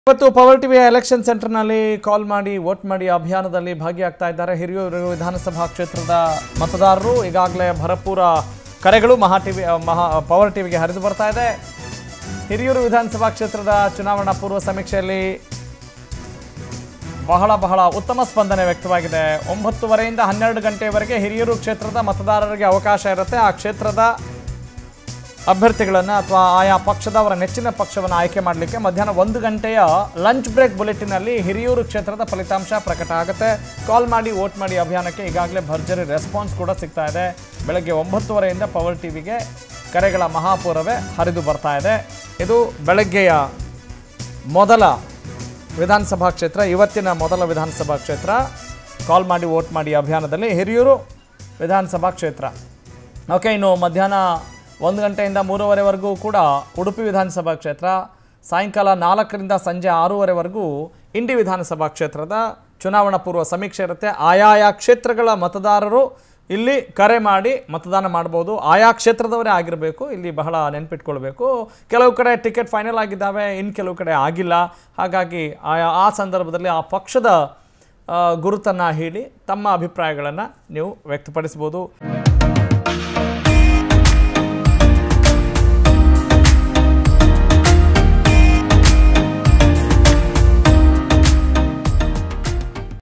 ಇವತ್ತು ಪವರ್ ಟಿವಿಯ ಎಲೆಕ್ಷನ್ ಸೆಂಟರ್ನಲ್ಲಿ ಕಾಲ್ ಮಾಡಿ ವೋಟ್ ಮಾಡಿ ಅಭಿಯಾನದಲ್ಲಿ ಭಾಗಿಯಾಗ್ತಾ ಇದ್ದಾರೆ ಹಿರಿಯೂರು ವಿಧಾನಸಭಾ ಕ್ಷೇತ್ರದ ಮತದಾರರು ಈಗಾಗಲೇ ಭರಪೂರ ಕರೆಗಳು ಮಹಾ ಟಿವಿ ಮಹಾ ಪವರ್ ಟಿವಿಗೆ ಹರಿದು ಬರ್ತಾ ಇದೆ ಹಿರಿಯೂರು ವಿಧಾನಸಭಾ ಕ್ಷೇತ್ರದ ಚುನಾವಣಾ ಪೂರ್ವ ಸಮೀಕ್ಷೆಯಲ್ಲಿ ಬಹಳ ಬಹಳ ಉತ್ತಮ ಸ್ಪಂದನೆ ವ್ಯಕ್ತವಾಗಿದೆ ಒಂಬತ್ತುವರೆಯಿಂದ ಹನ್ನೆರಡು ಗಂಟೆಯವರೆಗೆ ಹಿರಿಯೂರು ಕ್ಷೇತ್ರದ ಮತದಾರರಿಗೆ ಅವಕಾಶ ಇರುತ್ತೆ ಆ ಕ್ಷೇತ್ರದ ಅಭ್ಯರ್ಥಿಗಳನ್ನು ಅಥವಾ ಆಯಾ ಪಕ್ಷದವರ ನೆಚ್ಚಿನ ಪಕ್ಷವನ್ನು ಆಯ್ಕೆ ಮಾಡಲಿಕ್ಕೆ ಮಧ್ಯಾಹ್ನ ಒಂದು ಗಂಟೆಯ ಲಂಚ್ ಬ್ರೇಕ್ ಬುಲೆಟಿನಲ್ಲಿ ಹಿರಿಯೂರು ಕ್ಷೇತ್ರದ ಫಲಿತಾಂಶ ಪ್ರಕಟ ಆಗುತ್ತೆ ಕಾಲ್ ಮಾಡಿ ವೋಟ್ ಮಾಡಿ ಅಭಿಯಾನಕ್ಕೆ ಈಗಾಗಲೇ ಭರ್ಜರಿ ರೆಸ್ಪಾನ್ಸ್ ಕೂಡ ಸಿಗ್ತಾ ಇದೆ ಬೆಳಗ್ಗೆ ಒಂಬತ್ತುವರೆಯಿಂದ ಪವರ್ ಟಿವಿಗೆ ಕರೆಗಳ ಮಹಾಪೂರವೇ ಹರಿದು ಬರ್ತಾ ಇದೆ ಇದು ಬೆಳಗ್ಗೆಯ ಮೊದಲ ವಿಧಾನಸಭಾ ಕ್ಷೇತ್ರ ಇವತ್ತಿನ ಮೊದಲ ವಿಧಾನಸಭಾ ಕ್ಷೇತ್ರ ಕಾಲ್ ಮಾಡಿ ವೋಟ್ ಮಾಡಿ ಅಭಿಯಾನದಲ್ಲಿ ಹಿರಿಯೂರು ವಿಧಾನಸಭಾ ಕ್ಷೇತ್ರ ಓಕೆ ಇನ್ನು ಮಧ್ಯಾಹ್ನ ಒಂದು ಗಂಟೆಯಿಂದ ಮೂರುವರೆವರೆಗೂ ಕೂಡ ಉಡುಪಿ ವಿಧಾನಸಭಾ ಕ್ಷೇತ್ರ ಸಾಯಂಕಾಲ ನಾಲ್ಕರಿಂದ ಸಂಜೆ ಆರೂವರೆವರೆಗೂ ಇಂಡಿ ವಿಧಾನಸಭಾ ಕ್ಷೇತ್ರದ ಚುನಾವಣಾ ಪೂರ್ವ ಸಮೀಕ್ಷೆ ಇರುತ್ತೆ ಆಯಾಯ ಕ್ಷೇತ್ರಗಳ ಮತದಾರರು ಇಲ್ಲಿ ಕರೆ ಮಾಡಿ ಮತದಾನ ಮಾಡ್ಬೋದು ಆಯಾ ಕ್ಷೇತ್ರದವರೇ ಆಗಿರಬೇಕು ಇಲ್ಲಿ ಬಹಳ ನೆನ್ಪಿಟ್ಕೊಳ್ಬೇಕು ಕೆಲವು ಕಡೆ ಟಿಕೆಟ್ ಫೈನಲ್ ಆಗಿದ್ದಾವೆ ಇನ್ನು ಕೆಲವು ಕಡೆ ಆಗಿಲ್ಲ ಹಾಗಾಗಿ ಆಯಾ ಆ ಸಂದರ್ಭದಲ್ಲಿ ಆ ಪಕ್ಷದ ಗುರುತನ್ನು ಹೇಳಿ ತಮ್ಮ ಅಭಿಪ್ರಾಯಗಳನ್ನು ನೀವು ವ್ಯಕ್ತಪಡಿಸ್ಬೋದು